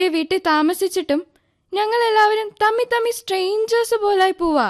വീട്ടിൽ താമസിച്ചിട്ടും ഞങ്ങൾ എല്ലാവരും തമ്മി തമ്മി സ്ട്രേഞ്ചേഴ്സ് പോലായി പോവാ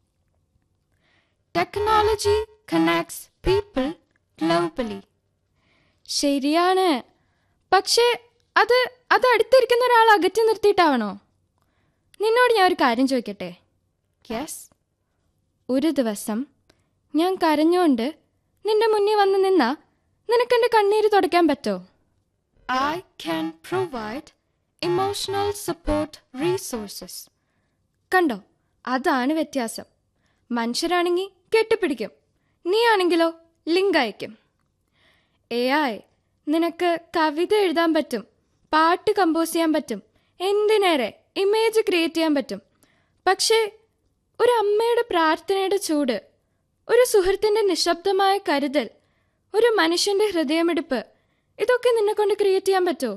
ടെക്നോളജി കണക്ട്സ് പീപ്പിൾ ഗ്ലോബലി ശരിയാണ് പക്ഷേ അത് അത് അടുത്തിരിക്കുന്ന ഒരാൾ അകറ്റി നിർത്തിയിട്ടാവണോ നിന്നോട് ഞാൻ ഒരു കാര്യം ചോദിക്കട്ടെ യെസ് ഒരു ദിവസം ഞാൻ കരഞ്ഞോണ്ട് നിന്റെ മുന്നിൽ വന്ന് നിന്നാ നിനക്കെന്റെ കണ്ണീര് തുടയ്ക്കാൻ പറ്റോ I can provide emotional support resources കണ്ടോ അതാണ് വ്യത്യാസം മനുഷ്യരാണെങ്കിൽ കെട്ടിപ്പിടിക്കും നീ ആണെങ്കിലോ ലിങ്ക് അയക്കും എ ഐ നിനക്ക് കവിത എഴുതാൻ പറ്റും പാട്ട് കമ്പോസ് ചെയ്യാൻ പറ്റും എന്തിനേറെ ഇമേജ് ക്രിയേറ്റ് ചെയ്യാൻ പറ്റും പക്ഷേ ഒരു അമ്മയുടെ പ്രാർത്ഥനയുടെ ചൂട് ഒരു സുഹൃത്തിന്റെ നിശബ്ദമായ കരുതൽ ഒരു മനുഷ്യന്റെ ഹൃദയമിടിപ്പ് ഇതൊക്കെ നിന്നെ കൊണ്ട് ക്രിയേറ്റ് ചെയ്യാൻ പറ്റുമോ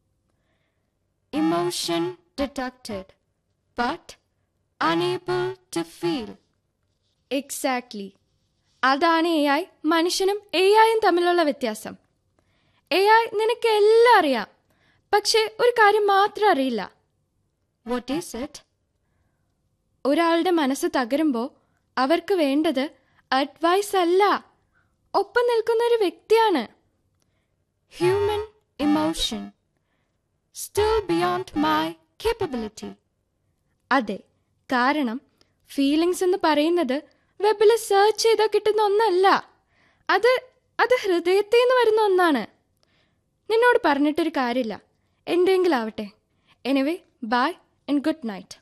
emotion detected but unable to feel exactly അതാണ് എ ഐ മനുഷ്യനും എ ഐയും തമ്മിലുള്ള വ്യത്യാസം എ ഐ നിനക്ക് എല്ലാം അറിയാം പക്ഷേ ഒരു കാര്യം മാത്രം അറിയില്ല വാട്ട് ഈസ് ഇറ്റ് ഒരാളുടെ മനസ്സ് തകരുമ്പോൾ അവർക്ക് വേണ്ടത് അഡ്വൈസ് അല്ല ഒപ്പം നിൽക്കുന്ന ഒരു വ്യക്തിയാണ് human emotion still beyond my capability അതെ കാരണം ഫീലിങ്സ് എന്ന് പറയുന്നത് വെബിൽ സെർച്ച് ചെയ്താൽ കിട്ടുന്ന ഒന്നല്ല അത് അത് ഹൃദയത്തിൽ നിന്ന് വരുന്ന ഒന്നാണ് നിന്നോട് പറഞ്ഞിട്ടൊരു കാര്യമില്ല എന്തെങ്കിലും ആവട്ടെ anyway bye and good night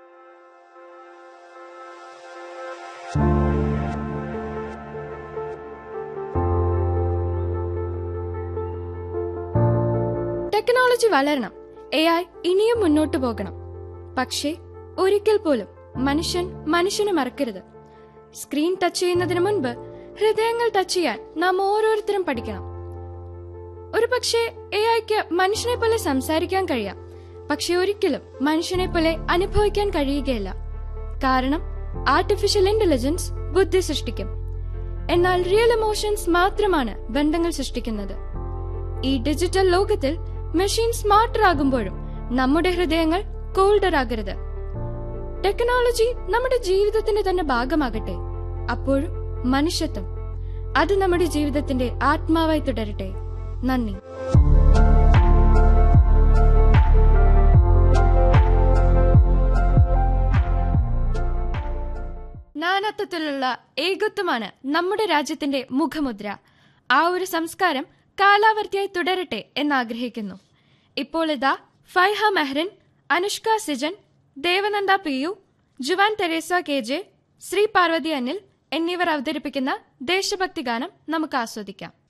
technology വളരണം എ ഐ ഇനിയും മുന്നോട്ട് പോകണം പക്ഷേ ഒരിക്കൽ പോലും മനുഷ്യൻ മനുഷ്യനെ മറക്കരുത് സ്ക്രീൻ ടച്ച് ചെയ്യുന്നതിന് മുൻപ് ഹൃദയങ്ങൾ ടച്ച് ചെയ്യാൻ നാം ഓരോരുത്തരും പഠിക്കണം ഒരു പക്ഷേ എ ഐക്ക് മനുഷ്യനെ പോലെ സംസാരിക്കാൻ കഴിയാം പക്ഷെ ഒരിക്കലും മനുഷ്യനെ പോലെ അനുഭവിക്കാൻ കഴിയുകയില്ല കാരണം ആർട്ടിഫിഷ്യൽ ഇന്റലിജൻസ് ബുദ്ധി സൃഷ്ടിക്കും എന്നാൽ റിയൽ ഇമോഷൻസ് മാത്രമാണ് ബന്ധങ്ങൾ സൃഷ്ടിക്കുന്നത് ഈ ഡിജിറ്റൽ ലോകത്തിൽ മെഷീൻ സ്മാർട്ടർ ആകുമ്പോഴും നമ്മുടെ ഹൃദയങ്ങൾ കോൾഡർ ആകരുത് ടെക്നോളജി നമ്മുടെ ജീവിതത്തിന്റെ തന്നെ ഭാഗമാകട്ടെ അപ്പോഴും മനുഷ്യത്വം അത് നമ്മുടെ ജീവിതത്തിന്റെ ആത്മാവായി തുടരട്ടെ നന്ദി നാനാത്വത്തിലുള്ള ഏകത്വമാണ് നമ്മുടെ രാജ്യത്തിന്റെ മുഖമുദ്ര ആ ഒരു സംസ്കാരം കാലാവർത്തിയായി തുടരട്ടെ എന്നാഗ്രഹിക്കുന്നു ഇപ്പോൾ ഇതാ Faiha Mehrin Anushka Sijan Devananda P U Juan Teresa K J Sree Parvathy Anil എന്നിവർ അവതരിപ്പിക്കുന്ന ദേശഭക്തി ഗാനം നമുക്ക് ആസ്വദിക്കാം